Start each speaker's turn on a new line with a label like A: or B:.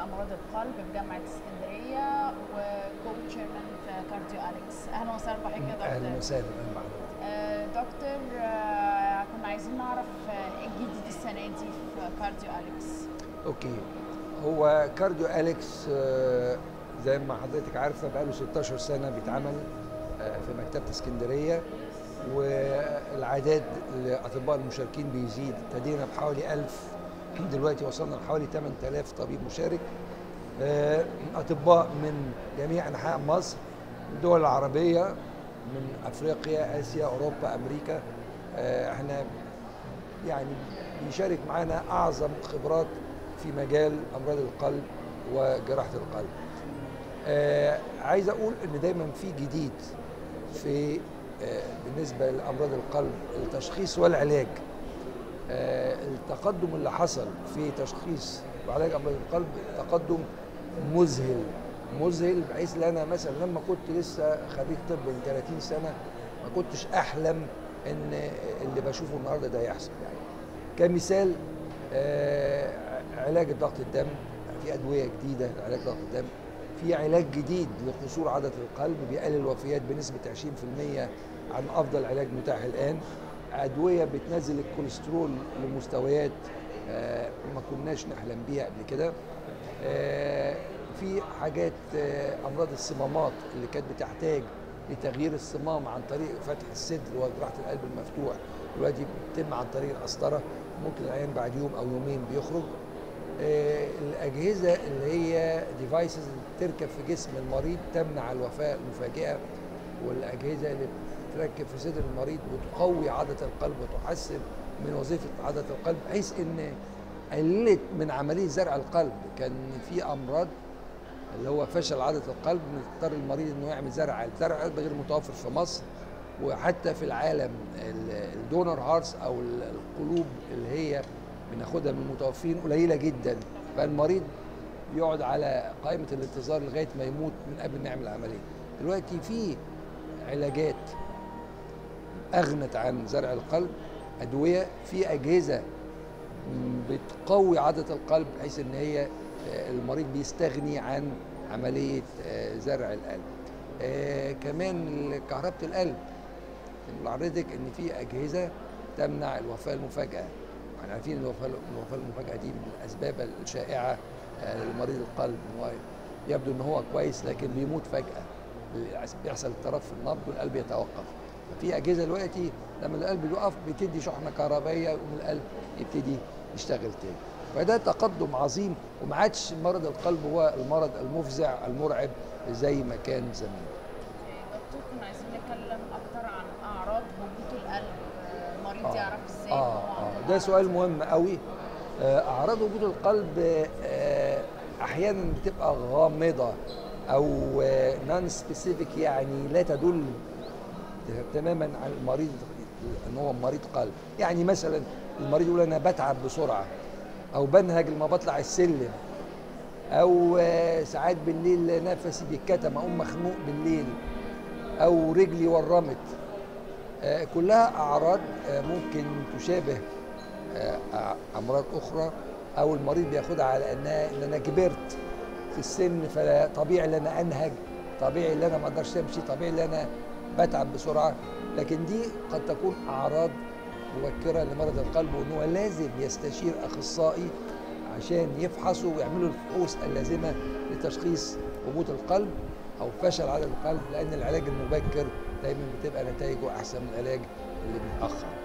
A: امراض القلب بجامعه اسكندريه وكو تشيرمان في كارديو اليكس اهلا وسهلا بحضرتك يا دكتور
B: اهلا وسهلا أهلا بحضرتك.
A: آه، دكتور آه، كنا عايزين نعرف آه، ايه الجديد السنه دي في كارديو اليكس
B: اوكي هو كارديو اليكس آه، زي ما حضرتك عارفه بقاله 16 سنه بيتعمل آه، في مكتبه اسكندريه والعدد الاطباء المشاركين بيزيد ابتدينا بحوالي 1000 دلوقتي وصلنا لحوالي 8000 طبيب مشارك آه، اطباء من جميع انحاء مصر من الدول العربيه من افريقيا اسيا اوروبا امريكا آه، احنا يعني بيشارك معانا اعظم خبرات في مجال امراض القلب وجراحه القلب. آه عايز اقول ان دايما في جديد في آه بالنسبه لامراض القلب التشخيص والعلاج. آه التقدم اللي حصل في تشخيص وعلاج امراض القلب تقدم مذهل مذهل بحيث ان انا مثلا لما كنت لسه خريج طب من 30 سنه ما كنتش احلم ان اللي بشوفه النهارده ده يحصل يعني كمثال آه علاج ضغط الدم في ادويه جديده لعلاج ضغط الدم في علاج جديد لقصور عضله القلب بيقلل الوفيات بنسبه 20% عن افضل علاج متاح الان ادويه بتنزل الكوليسترول لمستويات آه ما كناش نحلم بيها قبل كده آه في حاجات آه امراض الصمامات اللي كانت بتحتاج لتغيير الصمام عن طريق فتح الصدر وجراحه القلب المفتوح دلوقتي بتتم عن طريق القسطره ممكن العيان بعد يوم او يومين بيخرج آه الاجهزه اللي هي ديفايسز تركب في جسم المريض تمنع الوفاه المفاجئه والاجهزه اللي بتركب في صدر المريض وتقوي عضله القلب وتحسن من وظيفه عضله القلب بحيث ان قللت من عمليه زرع القلب كان في امراض اللي هو فشل عضله القلب بنضطر المريض انه يعمل زرع زرع القلب غير متوفر في مصر وحتى في العالم الدونر هارتس او القلوب اللي هي بناخدها من المتوفين قليله جدا فالمريض بيقعد على قائمه الانتظار لغايه ما يموت من قبل ما يعمل العمليه دلوقتي في علاجات اغنت عن زرع القلب ادويه في اجهزه بتقوي عضله القلب بحيث ان هي المريض بيستغني عن عمليه زرع القلب آه كمان كهربة القلب حضرتك ان في اجهزه تمنع الوفاه المفاجئه احنا عارفين الوفاه الوفاه المفاجئه دي من الاسباب الشائعه آه لمريض القلب هو يبدو ان هو كويس لكن بيموت فجاه بيحصل اضطراب في النبض والقلب يتوقف ففي اجهزه دلوقتي لما القلب يقف بتدي شحنه كهربائيه ومن القلب يبتدي يشتغل تاني فده تقدم عظيم وما عادش مرض القلب هو المرض المفزع المرعب زي ما كان زمان
A: دكتور كنا عايزين نتكلم اكتر عن اعراض هبوط القلب المريض
B: آه.
A: يعرف ازاي
B: آه. آه. ده سؤال مهم قوي اعراض هبوط القلب احيانا بتبقى غامضه او نون سبيسيفيك يعني لا تدل تماما على المريض ان هو مريض قلب يعني مثلا المريض يقول انا بتعب بسرعه او بنهج لما بطلع السلم او ساعات بالليل نفسي بيتكتم اقوم مخنوق بالليل او رجلي ورمت كلها اعراض ممكن تشابه امراض اخرى او المريض بياخدها على انها ان انا كبرت في السن فطبيعي ان انا انهج طبيعي ان انا ما اقدرش امشي طبيعي ان انا بتعب بسرعه لكن دي قد تكون اعراض مبكره لمرض القلب وان هو لازم يستشير اخصائي عشان يفحصوا ويعملوا الفحوص اللازمه لتشخيص هبوط القلب او فشل عضله القلب لان العلاج المبكر دايما بتبقى نتائجه احسن من العلاج اللي بيتاخر